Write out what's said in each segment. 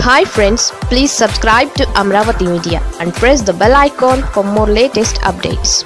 hi friends please subscribe to Amaravati media and press the bell icon for more latest updates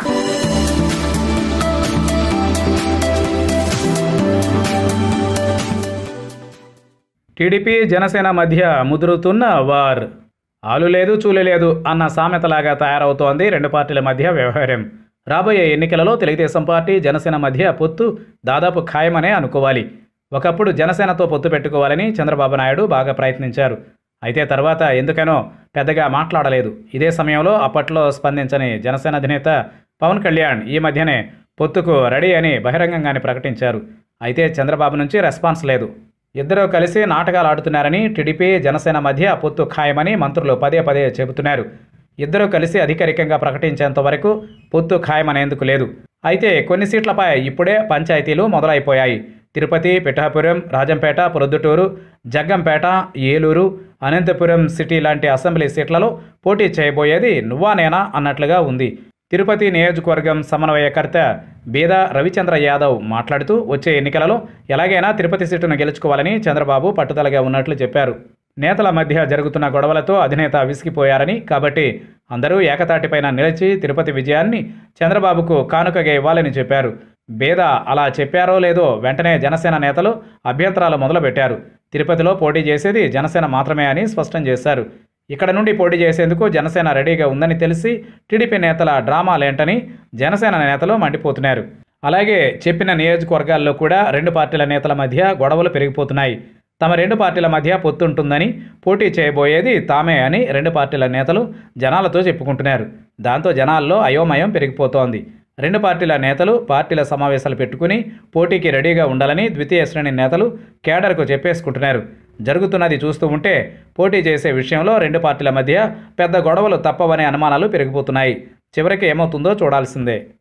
TDP Janasena మధ్య ముదురుతున్న war ఆలు లేదు చూలు లేదు అన్న సామెతలాగా తయారవుతోంది రెండు పార్టీల మధ్య వ్యవహారం రాబోయే ఎన్నికలలో తెలుగుదేశం పార్టీ జనసేన మధ్య పొత్తు దాదాపు ఖాయమనే అనుకోవాలి ఒకప్పుడు జనసేనతో పొత్తు పెట్టుకోవాలని చంద్రబాబు నాయుడు బాగా ప్రయత్నించారు అయితే తర్వాత ఎందుకనో పెద్దగా మాట్లాడలేదు ఇదే సమయంలో అప్పట్లో స్పందించని జనసేన అధినేత పవన్ కళ్యాణ్ ఈ మధ్యనే పొత్తుకు రెడీ అని బహిరంగంగానే ప్రకటించారు అయితే చంద్రబాబు నుంచి రెస్పాన్స్ లేదు ఇద్దరూ కలిసి నాటకాలు ఆడుతున్నారని టీడీపీ జనసేన మధ్య పొత్తు ఖాయమని మంత్రులు పదే పదే చెబుతున్నారు ఇద్దరూ కలిసి అధికారికంగా ప్రకటించేంత వరకు పొత్తు ఖాయమనేందుకు లేదు అయితే కొన్ని సీట్లపై ఇప్పుడే పంచాయతీలు మొదలైపోయాయి తిరుపతి పిఠాపురం రాజంపేట ప్రొద్దుటూరు జగ్గంపేట ఏలూరు అనంతపురం సిటీ లాంటి అసెంబ్లీ సీట్లలో పోటీ చేయబోయేది నువ్వా నేనా అన్నట్లుగా ఉంది తిరుపతి నియోజకవర్గం సమన్వయకర్త బీద రవిచంద్ర యాదవ్ మాట్లాడుతూ వచ్చే ఎన్నికలలో ఎలాగైనా తిరుపతి సీటును గెలుచుకోవాలని చంద్రబాబు పట్టుదలగా ఉన్నట్లు చెప్పారు నేతల మధ్య జరుగుతున్న గొడవలతో అధినేత విసిగిపోయారని కాబట్టి అందరూ ఏకతాటిపైన నిలిచి తిరుపతి విజయాన్ని చంద్రబాబుకు కానుకగా ఇవ్వాలని చెప్పారు బేద అలా చెప్పారో లేదో వెంటనే జనసేన నేతలు అభ్యంతరాలు మొదలుపెట్టారు తిరుపతిలో పోటీ చేసేది జనసేన మాత్రమే అని స్పష్టం చేశారు ఇక్కడ నుండి పోటీ చేసేందుకు జనసేన రెడీగా ఉందని తెలిసి టీడీపీ నేతల డ్రామాలేంటని జనసేన నేతలు మండిపోతున్నారు అలాగే చెప్పిన నియోజకవర్గాల్లో కూడా రెండు పార్టీల నేతల మధ్య గొడవలు పెరిగిపోతున్నాయి తమ రెండు పార్టీల మధ్య పొత్తుంటుందని పోటీ చేయబోయేది తామే అని రెండు పార్టీల నేతలు జనాలతో చెప్పుకుంటున్నారు దాంతో జనాల్లో అయోమయం పెరిగిపోతోంది రెండు పార్టీల నేతలు పార్టీల సమావేశాలు పెట్టుకుని పోటీకి రెడీగా ఉండాలని ద్వితీయ శ్రేణి నేతలు కేడర్కు చెప్పేసుకుంటున్నారు జరుగుతున్నది చూస్తూ ఉంటే పోటీ చేసే విషయంలో రెండు పార్టీల మధ్య పెద్ద గొడవలు తప్పవనే అనుమానాలు పెరిగిపోతున్నాయి చివరికి ఏమవుతుందో చూడాల్సిందే